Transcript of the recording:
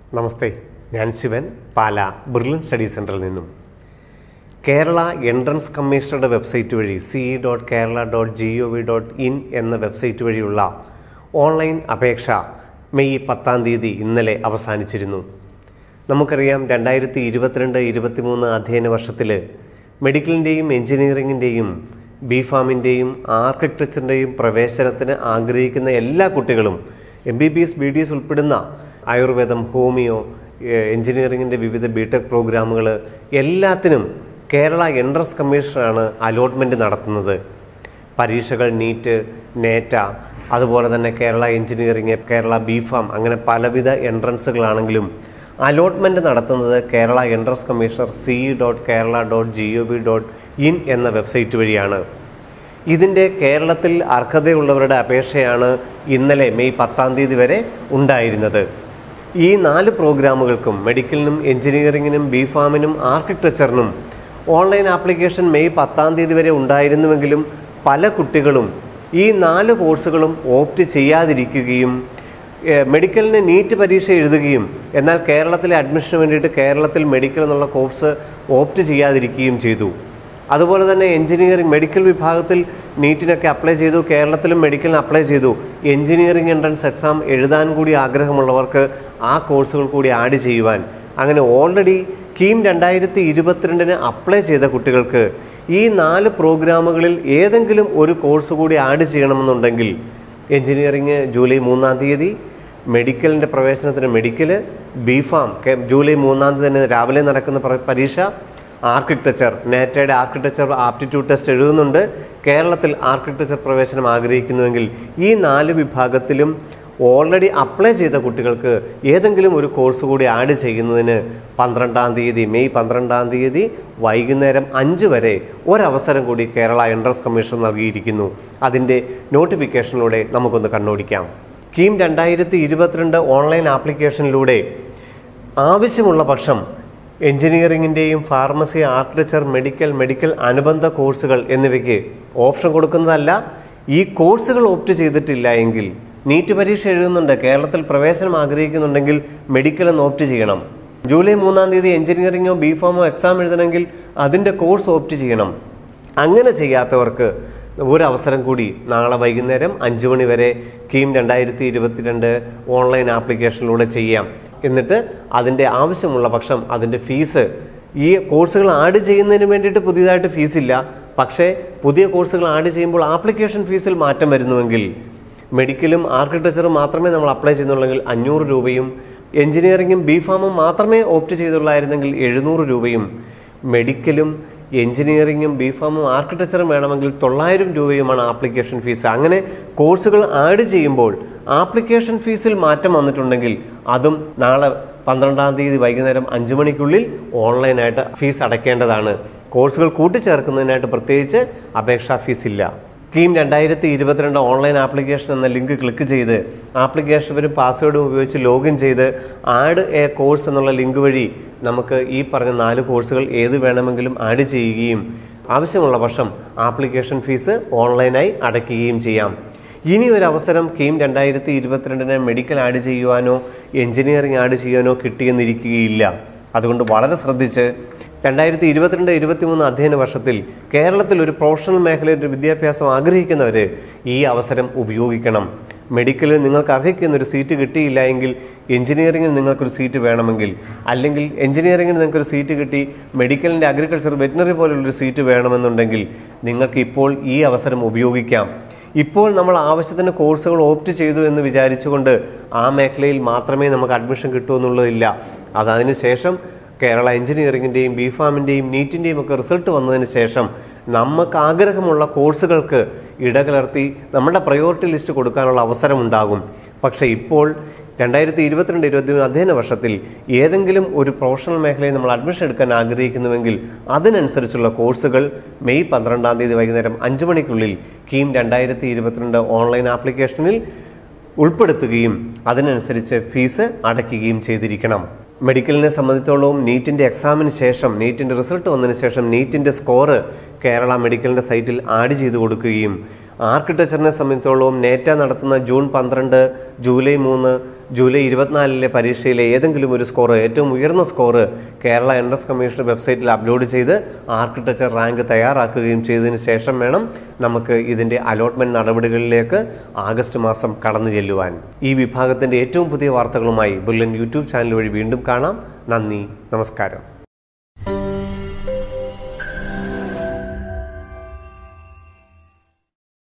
നമസ്തേ ഞാൻ ശിവൻ പാല brilliant study സെൻറ്ററിൽ നിന്നും കേരള എൻട്രൻസ് കമ്മീഷണറുടെ വെബ്സൈറ്റ് വഴി C dot Kerala dot G O V dot in എന്ന വെബ്സൈറ്റ് വഴിയുള്ള ഓൺലൈൻ അപേക്ഷ മെയ് പത്താം തീയതി ഇന്നലെ അവസാനിച്ചിരുന്നു നമുക്കറിയാം രണ്ടായിരത്തി ഇരുപത്തിരണ്ട് ഇരുപത്തിമൂന്ന് അധ്യയന വർഷത്തിൽ മെഡിക്കലിൻ്റെയും എഞ്ചിനീയറിങ്ങിൻ്റെയും ബി ഫാമിൻ്റെയും ആർക്കിടെക്ചറിൻ്റെയും പ്രവേശനത്തിന് ആഗ്രഹിക്കുന്ന എല്ലാ കുട്ടികളും M B B S B D S ഉൾപ്പെടുന്ന ആയുർവേദം ഹോമിയോ എഞ്ചിനീയറിങ്ങിൻ്റെ വിവിധ ബി ടെക് പ്രോഗ്രാമുകൾ എല്ലാത്തിനും കേരള എൻട്രൻസ് കമ്മീഷനാണ് അലോട്ട്മെൻറ്റ് നടത്തുന്നത് പരീക്ഷകൾ നീറ്റ് നേറ്റ അതുപോലെ തന്നെ Kerala engineering Kerala B Pharm അങ്ങനെ പലവിധ എൻട്രൻസുകളാണെങ്കിലും അലോട്ട്മെൻറ്റ് നടത്തുന്നത് Kerala entrance commissioner C dot Kerala dot G O V dot in എന്ന വെബ്സൈറ്റ് വഴിയാണ് ഇതിൻ്റെ കേരളത്തിൽ അർഹതയുള്ളവരുടെ അപേക്ഷയാണ് ഇന്നലെ മെയ് പത്താം തീയതി വരെ ഉണ്ടായിരുന്നത് ഈ നാല് പ്രോഗ്രാമുകൾക്കും മെഡിക്കലിനും എഞ്ചിനീയറിങ്ങിനും ബി ഫാമിനും ആർക്കിടെക്ചറിനും ഓൺലൈൻ ആപ്ലിക്കേഷൻ മെയ് പത്താം തീയതി വരെ ഉണ്ടായിരുന്നുവെങ്കിലും പല കുട്ടികളും ഈ നാല് കോഴ്സുകളും ഓപ്റ്റ് ചെയ്യാതിരിക്കുകയും ഏഹ്, മെഡിക്കലിന് നീറ്റ് പരീക്ഷ എഴുതുകയും എന്നാൽ കേരളത്തിലെ അഡ്മിഷന് വേണ്ടിയിട്ട് കേരളത്തിൽ മെഡിക്കൽ എന്നുള്ള കോഴ്സ് ഓപ്റ്റ് ചെയ്യാതിരിക്കുകയും ചെയ്തു അതുപോലെ തന്നെ എഞ്ചിനീയറിംഗ് മെഡിക്കൽ വിഭാഗത്തിൽ നീറ്റിനൊക്കെ അപ്ലൈ ചെയ്തു കേരളത്തിലും മെഡിക്കലിന് അപ്ലൈ ചെയ്തു എഞ്ചിനീയറിംഗ് എൻട്രൻസ് എക്സാം എഴുതാൻ കൂടി ആഗ്രഹമുള്ളവർക്ക് ആ കോഴ്സുകൾ കൂടി ആഡ് ചെയ്യുവാൻ അങ്ങനെ ഓൾറെഡി കീം രണ്ടായിരത്തി ഇരുപത്തിരണ്ടിന് അപ്ലൈ ചെയ്ത കുട്ടികൾക്ക് ഈ നാല് പ്രോഗ്രാമുകളിൽ ഏതെങ്കിലും ഒരു കോഴ്സ് കൂടി ആഡ് ചെയ്യണമെന്നുണ്ടെങ്കിൽ എഞ്ചിനീയറിംഗ് ജൂലൈ മൂന്നാം തീയതി മെഡിക്കലിൻ്റെ പ്രവേശനത്തിന് മെഡിക്കൽ ബി ഫാം ജൂലൈ മൂന്നാം തീയതി തന്നെ രാവിലെ നടക്കുന്ന പ്ര- പരീക്ഷ ആർക്കിടെക്ചർ നേറ്റയുടെ ആർക്കിടെക്ചർ ആപ്റ്റിറ്റ്യൂഡ് ടെസ്റ്റ് എഴുതുന്നുണ്ട് കേരളത്തിൽ ആർക്കിടെക്ചർ പ്രവേശനം ആഗ്രഹിക്കുന്നുവെങ്കിൽ ഈ നാല് വിഭാഗത്തിലും ഓൾറെഡി അപ്ലൈ ചെയ്ത കുട്ടികൾക്ക് ഏതെങ്കിലും ഒരു കോഴ്സ് കൂടി ആഡ് ചെയ്യുന്നതിന് പന്ത്രണ്ടാം തീയതി മെയ് പന്ത്രണ്ടാം തീയതി വൈകുന്നേരം അഞ്ച് വരെ ഒരവസരം കൂടി കേരള എൻട്രൻസ് കമ്മീഷൻ നൽകിയിരിക്കുന്നു അതിൻ്റെ നോട്ടിഫിക്കേഷനിലൂടെ നമുക്കൊന്ന് കണ്ണോടിക്കാം കീം രണ്ടായിരത്തി ഇരുപത്തിരണ്ട് ഓൺലൈൻ ആപ്ലിക്കേഷനിലൂടെ ആവശ്യമുള്ള പക്ഷം എഞ്ചിനീയറിംഗിൻ്റെയും ഫാർമസി ആർക്കിടെക്ചർ മെഡിക്കൽ മെഡിക്കൽ അനുബന്ധ കോഴ്സുകൾ എന്നിവയ്ക്ക് ഓപ്ഷൻ കൊടുക്കുന്നതല്ല ഈ കോഴ്സുകൾ ഓപ്റ്റ് ചെയ്തിട്ടില്ല എങ്കിൽ നീറ്റ് പരീക്ഷ എഴുതുന്നുണ്ട് കേരളത്തിൽ പ്രവേശനം ആഗ്രഹിക്കുന്നുണ്ടെങ്കിൽ മെഡിക്കൽ എന്ന് ഓപ്റ്റ് ചെയ്യണം ജൂലൈ മൂന്നാം തീയതി എഞ്ചിനീയറിംഗോ ബി ഫാമോ എക്സാം എഴുതണമെങ്കിൽ അതിൻ്റെ കോഴ്സ് ഓപ്റ്റ് ചെയ്യണം അങ്ങനെ ചെയ്യാത്തവർക്ക് ഒരു അവസരം കൂടി നാളെ വൈകുന്നേരം അഞ്ച് മണി വരെ കീം രണ്ടായിരത്തി ഇരുപത്തിരണ്ട് ഓൺലൈൻ ആപ്ലിക്കേഷനിലൂടെ ചെയ്യാം എന്നിട്ട് അതിൻ്റെ ആവശ്യമുള്ള പക്ഷം അതിൻ്റെ ഫീസ് ഈ കോഴ്സുകൾ ആഡ് ചെയ്യുന്നതിന് വേണ്ടിയിട്ട് പുതിയതായിട്ട് ഫീസില്ല പക്ഷേ പുതിയ കോഴ്സുകൾ ആഡ് ചെയ്യുമ്പോൾ ആപ്ലിക്കേഷൻ ഫീസിൽ മാറ്റം വരുന്നുവെങ്കിൽ മെഡിക്കലും ആർക്കിടെക്ചറും മാത്രമേ നമ്മൾ അപ്ലൈ ചെയ്യുന്നുള്ളെങ്കിൽ അഞ്ഞൂറ് രൂപയും എഞ്ചിനീയറിംഗും ബി ഫാമും മാത്രമേ ഓപ്റ്റ് ചെയ്തുള്ളായിരുന്നെങ്കിൽ എഴുന്നൂറ് രൂപയും മെഡിക്കലും എഞ്ചിനീയറിംഗും ബി ഫാമും ആർക്കിടെക്ചറും വേണമെങ്കിൽ തൊള്ളായിരം രൂപയുമാണ് ആപ്ലിക്കേഷൻ ഫീസ് അങ്ങനെ കോഴ്സുകൾ ആഡ് ചെയ്യുമ്പോൾ ആപ്ലിക്കേഷൻ ഫീസിൽ മാറ്റം വന്നിട്ടുണ്ടെങ്കിൽ അതും നാളെ പന്ത്രണ്ടാം തീയതി വൈകുന്നേരം അഞ്ച് മണിക്കുള്ളിൽ ഓൺലൈനായിട്ട് ഫീസ് അടയ്ക്കേണ്ടതാണ് കോഴ്സുകൾ കൂട്ടിച്ചേർക്കുന്നതിനായിട്ട് പ്രത്യേകിച്ച് അപേക്ഷാ ഫീസ് ഇല്ല കീം രണ്ടായിരത്തി ഇരുപത്തിരണ്ട് ഓൺലൈൻ ആപ്ലിക്കേഷൻ എന്ന ലിങ്ക് ക്ലിക്ക് ചെയ്ത് ആപ്ലിക്കേഷൻ വരും പാസ്വേഡും ഉപയോഗിച്ച് ലോഗിൻ ചെയ്ത് ആഡ് എ കോഴ്സ് എന്നുള്ള ലിങ്ക് വഴി നമുക്ക് ഈ പറഞ്ഞ നാല് കോഴ്സുകൾ ഏത് വേണമെങ്കിലും ആഡ് ചെയ്യുകയും ആവശ്യമുള്ള പക്ഷം ആപ്ലിക്കേഷൻ ഫീസ് ഓൺലൈനായി അടയ്ക്കുകയും ചെയ്യാം ഇനി ഒരു അവസരം കീം രണ്ടായിരത്തി ഇരുപത്തിരണ്ടിന് മെഡിക്കൽ ആഡ് ചെയ്യുവാനോ എഞ്ചിനീയറിംഗ് ആഡ് ചെയ്യാനോ കിട്ടിയെന്നിരിക്കുകയില്ല അതുകൊണ്ട് വളരെ ശ്രദ്ധിച്ച് രണ്ടായിരത്തി ഇരുപത്തിരണ്ട് ഇരുപത്തിമൂന്ന് അധ്യയന വർഷത്തിൽ കേരളത്തിൽ ഒരു പ്രൊഫഷണൽ മേഖലയിൽ ഒരു വിദ്യാഭ്യാസം ആഗ്രഹിക്കുന്നവർ ഈ അവസരം ഉപയോഗിക്കണം മെഡിക്കലിൽ നിങ്ങൾക്ക് അർഹിക്കുന്ന ഒരു സീറ്റ് കിട്ടിയില്ല എങ്കിൽ എഞ്ചിനീയറിംഗിൽ നിങ്ങൾക്കൊരു സീറ്റ് വേണമെങ്കിൽ അല്ലെങ്കിൽ എഞ്ചിനീയറിംഗിന് നിങ്ങൾക്കൊരു സീറ്റ് കിട്ടി മെഡിക്കലിൻ്റെ അഗ്രികൾച്ചർ വെറ്റിനറി പോലുള്ളൊരു സീറ്റ് വേണമെന്നുണ്ടെങ്കിൽ നിങ്ങൾക്ക് ഇപ്പോൾ ഈ അവസരം ഉപയോഗിക്കാം ഇപ്പോൾ നമ്മൾ ആവശ്യത്തിന് കോഴ്സുകൾ ഓപ്റ്റ് ചെയ്തു എന്ന് വിചാരിച്ചുകൊണ്ട് ആ മേഖലയിൽ മാത്രമേ നമുക്ക് അഡ്മിഷൻ കിട്ടൂ എന്നുള്ളതില്ല അത് അതിന് ശേഷം കേരള എഞ്ചിനീയറിംഗിൻ്റെയും ബി ഫാമിൻ്റെയും നീറ്റിൻ്റെയും ഒക്കെ റിസൾട്ട് വന്നതിന് ശേഷം നമുക്ക് ആഗ്രഹമുള്ള കോഴ്സുകൾക്ക് ഇടകലർത്തി നമ്മുടെ പ്രയോറിറ്റി ലിസ്റ്റ് കൊടുക്കാനുള്ള അവസരമുണ്ടാകും പക്ഷേ ഇപ്പോൾ രണ്ടായിരത്തി ഇരുപത്തിരണ്ട് ഇരുപത്തി മൂന്ന് അധ്യയന വർഷത്തിൽ ഏതെങ്കിലും ഒരു പ്രൊഫഷണൽ മേഖലയിൽ നമ്മൾ അഡ്മിഷൻ എടുക്കാൻ ആഗ്രഹിക്കുന്നുവെങ്കിൽ അതിനനുസരിച്ചുള്ള കോഴ്സുകൾ മെയ് പന്ത്രണ്ടാം തീയതി വൈകുന്നേരം അഞ്ച് മണിക്കുള്ളിൽ കീം രണ്ടായിരത്തി ഇരുപത്തിരണ്ട് ഓൺലൈൻ ആപ്ലിക്കേഷനിൽ ഉൾപ്പെടുത്തുകയും അതിനനുസരിച്ച് ഫീസ് അടയ്ക്കുകയും ചെയ്തിരിക്കണം മെഡിക്കലിനെ സംബന്ധിച്ചോളം നീറ്റിൻ്റെ എക്സാമിന് ശേഷം നീറ്റിൻ്റെ റിസൾട്ട് വന്നതിന് ശേഷം നീറ്റിൻ്റെ സ്കോറ് കേരള മെഡിക്കലിൻ്റെ സൈറ്റിൽ ആഡ് ചെയ്ത് കൊടുക്കുകയും ആർക്കിടെക്ചറിനെ സംബന്ധിച്ചോളം നേറ്റ നടത്തുന്ന ജൂൺ പന്ത്രണ്ട് ജൂലൈ മൂന്ന് ജൂലൈ ഇരുപത്തിനാലിലെ പരീക്ഷയിലെ ഏതെങ്കിലും ഒരു സ്കോർ ഏറ്റവും ഉയർന്ന സ്കോർ കേരള എൻട്രൻസ് കമ്മീഷന്റെ വെബ്സൈറ്റിൽ അപ്ലോഡ് ചെയ്ത് ആർക്കിടെക്ചർ റാങ്ക് തയ്യാറാക്കുകയും ചെയ്തതിന് ശേഷം വേണം നമുക്ക് ഇതിന്റെ അലോട്ട്മെന്റ് നടപടികളിലേക്ക് ആഗസ്റ്റ് മാസം കടന്നു ചെല്ലുവാൻ ഈ വിഭാഗത്തിന്റെ ഏറ്റവും പുതിയ വാർത്തകളുമായി ബുള്ളൻ യൂട്യൂബ് ചാനൽ വഴി വീണ്ടും കാണാം നന്ദി നമസ്കാരം